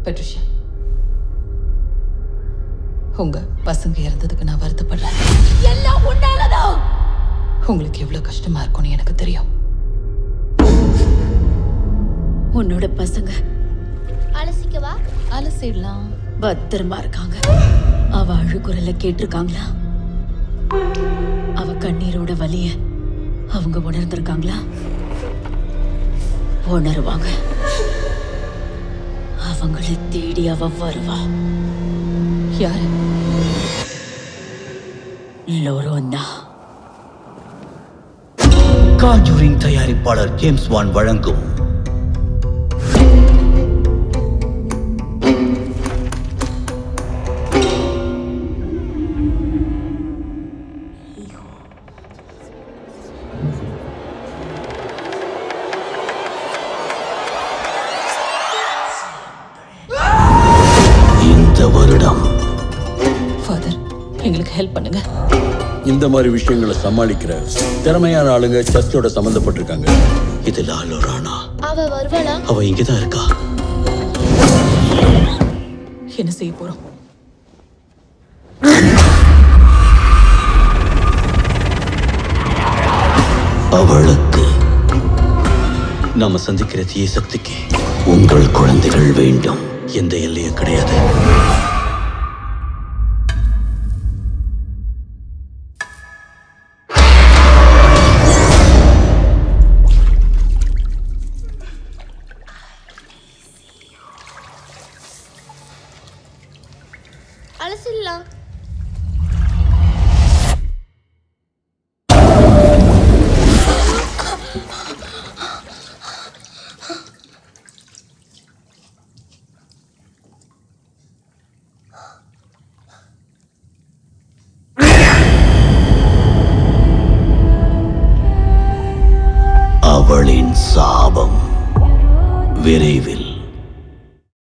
Patricia உங்க பசங்க இறந்ததுக்கு நான் வருத்தப்படுறேன் எல்லாம் உன்னாலதான் உங்களுக்கு எவ்வளவு கஷ்டமா இருக்கும்னு எனக்கு தெரியும் உன்னோட பசங்க அலசிக்கவா அலசிடலாம் பத்திரமா இருக்காங்க அவ அழுகுரல கேட்டிருக்காங்களா அவ கண்ணீரோட வலிய அவங்க உணர்ந்திருக்காங்களா உணருவாங்க அவங்கள தேடி அவ வருவா யாரு லோரோன்னா காஞ்சூரிங் தயாரிப்பாளர் ஜேம்ஸ் வான் வழங்கும் இந்த வருடம் ஃபாதர் எங்களுக்கு ஹெல்ப் பண்ணுங்க இந்த மாதிரி விஷயங்களை சமாளிக்கிற திறமையான ஆளுங்க சர்ச்சோட சம்மந்தப்பட்டிருக்காங்க இது லாலோரானா அவ வருவாளா அவ இங்கதான் இருக்கா என்ன செய்ய போறோம் அவளுக்கு நாம சந்திக்கிற தீய சக்திக்கு உங்கள் குழந்தைகள் வேண்டும் எந்த எல்லையும் கிடையாது அலசிடலாம் அவளின் சாபம் விரைவில்